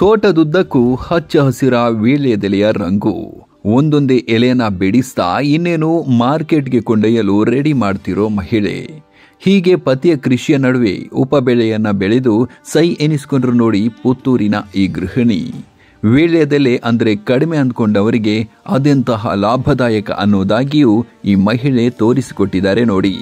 ತೋಟದುದ್ದಕ್ಕೂ ಹಚ್ಚ ಹಸಿರ ವೀಳ್ಯದೆಲೆಯ ರಂಗು ಒಂದೊಂದೇ ಎಲೆಯನ್ನ ಬಿಡಿಸ್ತಾ ಇನ್ನೇನು ಮಾರ್ಕೆಟ್ಗೆ ಕೊಂಡೊಯ್ಯಲು ರೆಡಿ ಮಾಡ್ತಿರೋ ಮಹಿಳೆ ಹೀಗೆ ಪತಿಯ ಕೃಷಿಯ ನಡುವೆ ಉಪಬೆಳೆಯನ್ನ ಬೆಳೆದು ಸೈ ಎನಿಸ್ಕೊಂಡ್ರು ನೋಡಿ ಪುತ್ತೂರಿನ ಈ ಗೃಹಿಣಿ ವೀಳ್ಯದೆಲೆ ಅಂದ್ರೆ ಕಡಿಮೆ ಅಂದ್ಕೊಂಡವರಿಗೆ ಅದೆಂತಹ ಲಾಭದಾಯಕ ಅನ್ನೋದಾಗಿಯೂ ಈ ಮಹಿಳೆ ತೋರಿಸಿಕೊಟ್ಟಿದ್ದಾರೆ ನೋಡಿ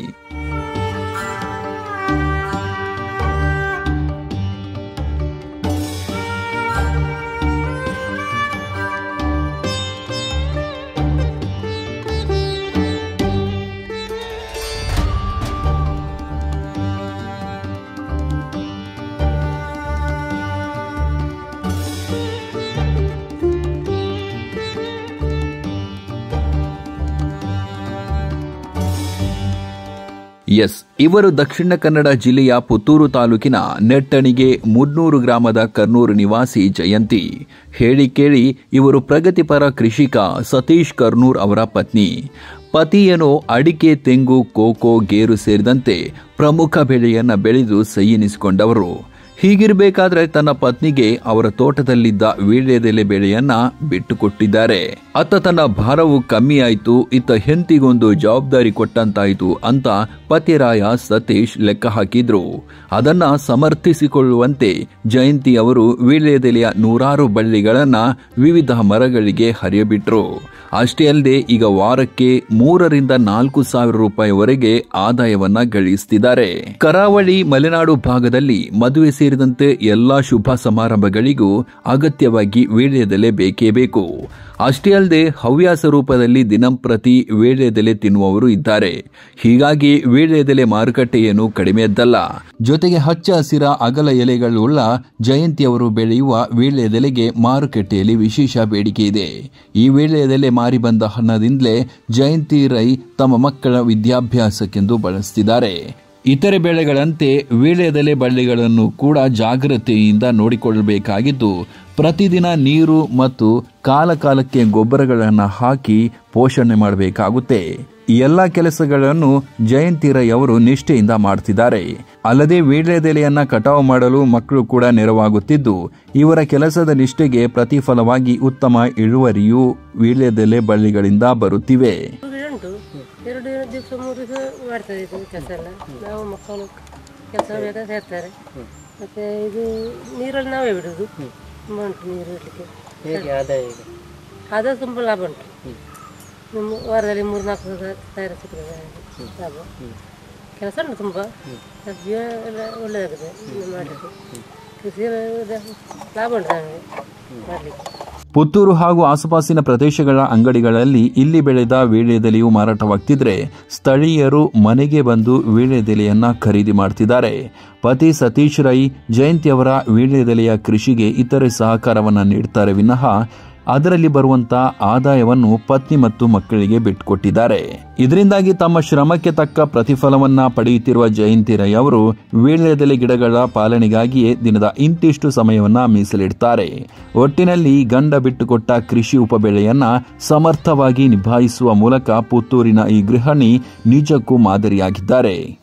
ಎಸ್ ಇವರು ದಕ್ಷಿಣ ಕನ್ನಡ ಜಿಲ್ಲೆಯ ಪುತ್ತೂರು ತಾಲೂಕಿನ ನೆಟ್ಟಣಿಗೆ ಮುನ್ನೂರು ಗ್ರಾಮದ ಕರ್ನೂರು ನಿವಾಸಿ ಜಯಂತಿ ಹೇಳಿ ಕೇಳಿ ಇವರು ಪ್ರಗತಿಪರ ಕೃಷಿಕ ಸತೀಶ್ ಕರ್ನೂರ್ ಅವರ ಪತ್ನಿ ಪತಿಯೇನೋ ಅಡಿಕೆ ತೆಂಗು ಕೋಕೋ ಗೇರು ಸೇರಿದಂತೆ ಪ್ರಮುಖ ಬೆಳೆಯನ್ನ ಬೆಳೆದು ಸೈಯೆನಿಸಿಕೊಂಡವರು ಹೀಗಿರಬೇಕಾದ್ರೆ ತನ್ನ ಪತ್ನಿಗೆ ಅವರ ತೋಟದಲ್ಲಿದ್ದ ವೀಳ್ಯದೆಲೆ ಬೆಳೆಯನ್ನ ಬಿಟ್ಟುಕೊಟ್ಟಿದ್ದಾರೆ ಅತ್ತ ತನ್ನ ಭಾರವು ಕಮ್ಮಿ ಆಯ್ತು ಇತ್ತ ಹೆಂತಿಗೊಂದು ಜವಾಬ್ದಾರಿ ಕೊಟ್ಟಂತಾಯ್ತು ಅಂತ ಪತಿರಾಯ ಸತೀಶ್ ಲೆಕ್ಕ ಹಾಕಿದ್ರು ಅದನ್ನ ಸಮರ್ಥಿಸಿಕೊಳ್ಳುವಂತೆ ಜಯಂತಿ ಅವರು ವೀಳ್ಯದೆಲೆಯ ನೂರಾರು ಬಳ್ಳಿಗಳನ್ನ ವಿವಿಧ ಮರಗಳಿಗೆ ಹರಿಯಬಿಟ್ರು ಅಷ್ಟೇ ಅಲ್ಲದೆ ಈಗ ವಾರಕ್ಕೆ ಮೂರರಿಂದ ನಾಲ್ಕು ಸಾವಿರ ರೂಪಾಯಿವರೆಗೆ ಆದಾಯವನ್ನ ಗಳಿಸ್ತಿದ್ದಾರೆ ಕರಾವಳಿ ಮಲೆನಾಡು ಭಾಗದಲ್ಲಿ ಮದುವೆ ಸೇರಿದಂತೆ ಎಲ್ಲಾ ಶುಭ ಸಮಾರಂಭಗಳಿಗೂ ಅಗತ್ಯವಾಗಿ ವೀಳ್ಯದೆಲೆ ಬೇಕೇ ಬೇಕು ಅಷ್ಟೇ ಅಲ್ಲದೆ ಹವ್ಯಾಸ ರೂಪದಲ್ಲಿ ದಿನಂಪ್ರತಿ ವೀಳ್ಯದೆಲೆ ತಿನ್ನುವವರು ಇದ್ದಾರೆ ಹೀಗಾಗಿ ವೀಳ್ಯದೆಲೆ ಮಾರುಕಟ್ಟೆ ಏನು ಕಡಿಮೆಯದ್ದಲ್ಲ ಜೊತೆಗೆ ಹಚ್ಚ ಹಸಿರ ಅಗಲ ಎಲೆಗಳುಳ್ಳ ಜಯಂತಿಯವರು ಬೆಳೆಯುವ ವೀಳ್ಯದೆಲೆಗೆ ಮಾರುಕಟ್ಟೆಯಲ್ಲಿ ವಿಶೇಷ ಬೇಡಿಕೆ ಇದೆ ಈ ವೀಳ್ಯದೆಲೆ ಮಾರಿ ಬಂದ ಹಣದಿಂದಲೇ ಜಯಂತಿ ರೈ ತಮ್ಮ ಮಕ್ಕಳ ವಿದ್ಯಾಭ್ಯಾಸಕ್ಕೆಂದು ಬಳಸ್ತಿದ್ದಾರೆ ಇತರೆ ಬೆಳೆಗಳಂತೆ ವೀಳ್ಯದೆಲೆ ಬಳ್ಳಿಗಳನ್ನು ಕೂಡ ಜಾಗ್ರತೆಯಿಂದ ನೋಡಿಕೊಳ್ಳಬೇಕಾಗಿದ್ದು ಪ್ರತಿದಿನ ನೀರು ಮತ್ತು ಕಾಲ ಕಾಲಕ್ಕೆ ಗೊಬ್ಬರಗಳನ್ನು ಹಾಕಿ ಪೋಷಣೆ ಮಾಡಬೇಕಾಗುತ್ತೆ ಈ ಎಲ್ಲ ಕೆಲಸಗಳನ್ನು ಜಯಂತಿ ರೈ ಅವರು ನಿಷ್ಠೆಯಿಂದ ಮಾಡ್ತಿದ್ದಾರೆ ಅಲ್ಲದೆ ವೀಳ್ಯದೆಲೆಯನ್ನ ಕಟಾವು ಮಾಡಲು ಮಕ್ಕಳು ಕೂಡ ನೆರವಾಗುತ್ತಿದ್ದು ಇವರ ಕೆಲಸದ ನಿಷ್ಠೆಗೆ ಪ್ರತಿಫಲವಾಗಿ ಉತ್ತಮ ಇಳುವರಿಯು ವೀಳ್ಯದೆಲೆ ಬಳ್ಳಿಗಳಿಂದ ಬರುತ್ತಿವೆ ಗಿಡ ಉಂಟು ಎರಡು ದಿವಸ ಮೂರು ದಿವಸ ಮಾಡ್ತಾರೆ ಇದು ಕೆಲಸ ಎಲ್ಲ ನಾವು ಮಕ್ಕಳು ಕೆಲಸ ಬೇಕಾದ್ರೆ ಸೇರ್ತಾರೆ ಮತ್ತೆ ಇದು ನೀರಲ್ಲಿ ನಾವೇ ಬಿಡುದು ತುಂಬ ಉಂಟು ನೀರು ಇಡಲಿಕ್ಕೆ ಹೇಗೆ ಆದಾಯ ಈಗ ಅದು ತುಂಬ ಲಾಭ ಉಂಟು ನಮ್ಮ ವಾರದಲ್ಲಿ ಮೂರು ನಾಲ್ಕು ದಿವಸ ತಯಾರು ಸಿಗ್ತದೆ ಲಾಭ ಕೆಲಸ ಉಂಟು ತುಂಬ ಜೀವ ಎಲ್ಲ ಒಳ್ಳೆಯದಾಗಿದೆ ಮಾಡಲಿಕ್ಕೆ ಕೃಷಿ ಲಾಭ ಉಂಟು ನಮಗೆ ಮಾಡಲಿಕ್ಕೆ ಪುತ್ತೂರು ಹಾಗೂ ಆಸುಪಾಸಿನ ಪ್ರದೇಶಗಳ ಅಂಗಡಿಗಳಲ್ಲಿ ಇಲ್ಲಿ ಬೆಳೆದ ವೀಳ್ಯದೆಲೆಯು ಮಾರಾಟವಾಗ್ತಿದ್ರೆ ಸ್ಥಳೀಯರು ಮನೆಗೆ ಬಂದು ವೀಳ್ಯದೆಲೆಯನ್ನ ಖರೀದಿ ಮಾಡ್ತಿದ್ದಾರೆ ಪತಿ ಸತೀಶ್ ರೈ ಜಯಂತಿ ಅವರ ವೀಳ್ಯದೆಲೆಯ ಕೃಷಿಗೆ ಇತರೆ ಸಹಕಾರವನ್ನ ನೀಡ್ತಾರೆ ವಿನಃ ಅದರಲ್ಲಿ ಬರುವಂತ ಆದಾಯವನ್ನು ಪತ್ನಿ ಮತ್ತು ಮಕ್ಕಳಿಗೆ ಬಿಟ್ಟುಕೊಟ್ಟಿದ್ದಾರೆ ಇದರಿಂದಾಗಿ ತಮ್ಮ ಶ್ರಮಕ್ಕೆ ತಕ್ಕ ಪ್ರತಿಫಲವನ್ನ ಪಡೆಯುತ್ತಿರುವ ಜಯಂತಿ ರೈ ಅವರು ವೀಳ್ಯದೆಲೆ ಗಿಡಗಳ ಪಾಲನೆಗಾಗಿಯೇ ದಿನದ ಇಂತಿಷ್ಟು ಸಮಯವನ್ನ ಮೀಸಲಿಡ್ತಾರೆ ಒಟ್ಟಿನಲ್ಲಿ ಗಂಡ ಬಿಟ್ಟುಕೊಟ್ಟ ಕೃಷಿ ಉಪಬೆಳೆಯನ್ನ ಸಮರ್ಥವಾಗಿ ನಿಭಾಯಿಸುವ ಮೂಲಕ ಪುತ್ತೂರಿನ ಈ ಗೃಹಿಣಿ ನಿಜಕ್ಕೂ ಮಾದರಿಯಾಗಿದ್ದಾರೆ